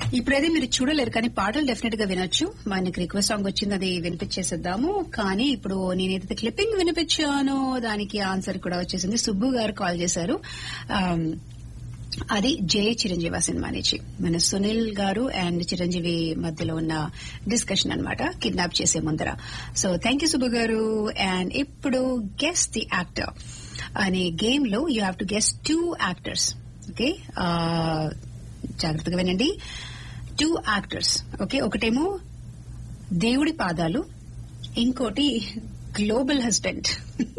ఇప్పుడైతే మీరు చూడలేరు కానీ పాటలు డెఫినెట్ గా వినొచ్చు మనకి రిక్వెస్ట్ సాంగ్ వచ్చింది అది వినిపించేసేద్దాము కానీ ఇప్పుడు నేనైతే క్లిప్పింగ్ వినిపించానో దానికి ఆన్సర్ కూడా వచ్చేసింది సుబ్బు గారు కాల్ చేశారు ఆమ్, అది జయ చిరంజీవి సినిమా నుంచి మన సునీల్ గారు అండ్ చిరంజీవి మధ్యలో ఉన్న డిస్కషన్ అన్నమాట కిడ్నాప్ చేసే ముందర సో థ్యాంక్ యూ సుబ్బు గారు అండ్ ఇప్పుడు గెస్ ది యాక్టర్ అనే గేమ్ లో you have to guess two actors okay జాగ్రత్తగా వినండి టూ యాక్టర్స్ ఓకే ఒకటేమో దేవుడి పాదాలు ఇంకోటి global husband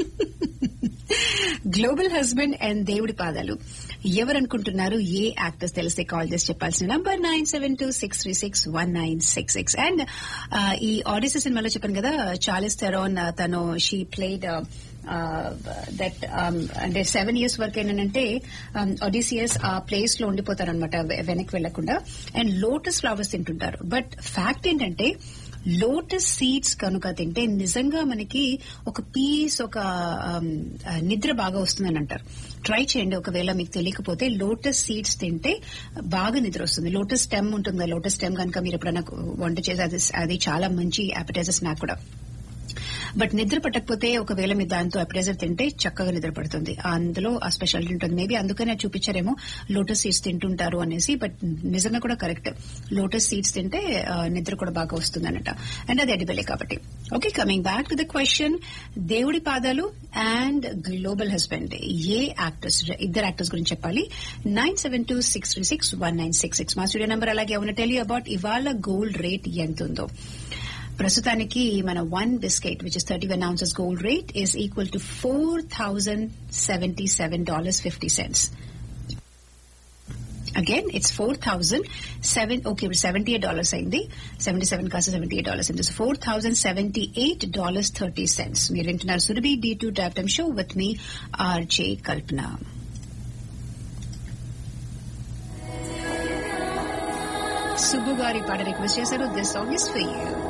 global husband and దేవుడి పాదాలు ఎవరనుకుంటున్నారు ఏ యాక్టర్స్ తెలిస్తే కాల్ చేసి చెప్పాల్సిన number nine seven two six three six one nine six six and ఈ ఆడిసీ సినిమాలో చెప్పాను కదా చార్లిస్ థెరోన్ తను షీ ప్లేడ్ దట్ అంటే సెవెన్ ఇయర్స్ వరకు ఏంటంటే ఒడిసియస్ ఆ ప్లేస్ లో ఉండిపోతారనమాట వెనక్కి వెళ్లకుండా అండ్ లోటస్ ఫ్లవర్స్ తింటుంటారు బట్ ఫ్యాక్ట్ ఏంటంటే లోటస్ సీడ్స్ కనుక తింటే నిజంగా మనకి ఒక పీస్ ఒక um, ఆ, నిద్ర బాగా వస్తుందని అంటారు ట్రై చేయండి ఒకవేళ మీకు తెలియకపోతే లోటస్ సీడ్స్ తింటే బాగా నిద్ర వస్తుంది లోటస్ స్టెమ్ ఉంటుంది కదా లోటస్ స్టెమ్ కనుక మీరు ఎప్పుడైనా వంట చేసి అది అది చాలా మంచి అపటైజర్ స్నాక్ కూడా బట్ నిద్ర పట్టకపోతే ఒకవేళ మీరు దాంతో అప్రైజర్ తింటే చక్కగా నిద్ర పడుతుంది అందులో ఆ స్పెషాలిటీ ఉంటుంది మేబీ అందుకనే అది చూపించారేమో లోటస్ సీడ్స్ తింటుంటారు అనేసి బట్ నిజంగా కూడా కరెక్ట్ లోటస్ సీడ్స్ తింటే ఆ, నిద్ర కూడా బాగా వస్తుంది అనట అండ్ అది ఎడిబలే కాబట్టి okay coming back to the question దేవుడి పాదాలు అండ్ గ్లోబల్ హస్బెండ్ ఏ యాక్టర్స్ ఇద్దరు యాక్టర్స్ గురించి చెప్పాలి nine seven two six three six one nine six six మా స్టూడియో నెంబర్ అలాగే ఉన్న టెల్ అబౌట్ ఇవాళ గోల్డ్ రేట్ ఎంత ఉందో ప్రస్తుతానికి మన one biscuit which is thirty one ounces gold rate is equal to four thousand seventy seven dollars fifty cents again it's four thousand seven okay ఇప్పుడు seventy eight dollars అయింది seventy seven కాస్త seventy eight dollars అయింది four thousand seventy eight dollars thirty cents మీరు వింటున్నారు Surabhi D two top ten show with మీ RJ Kalpana Subbu గారి పాట request చేశారు this song is for you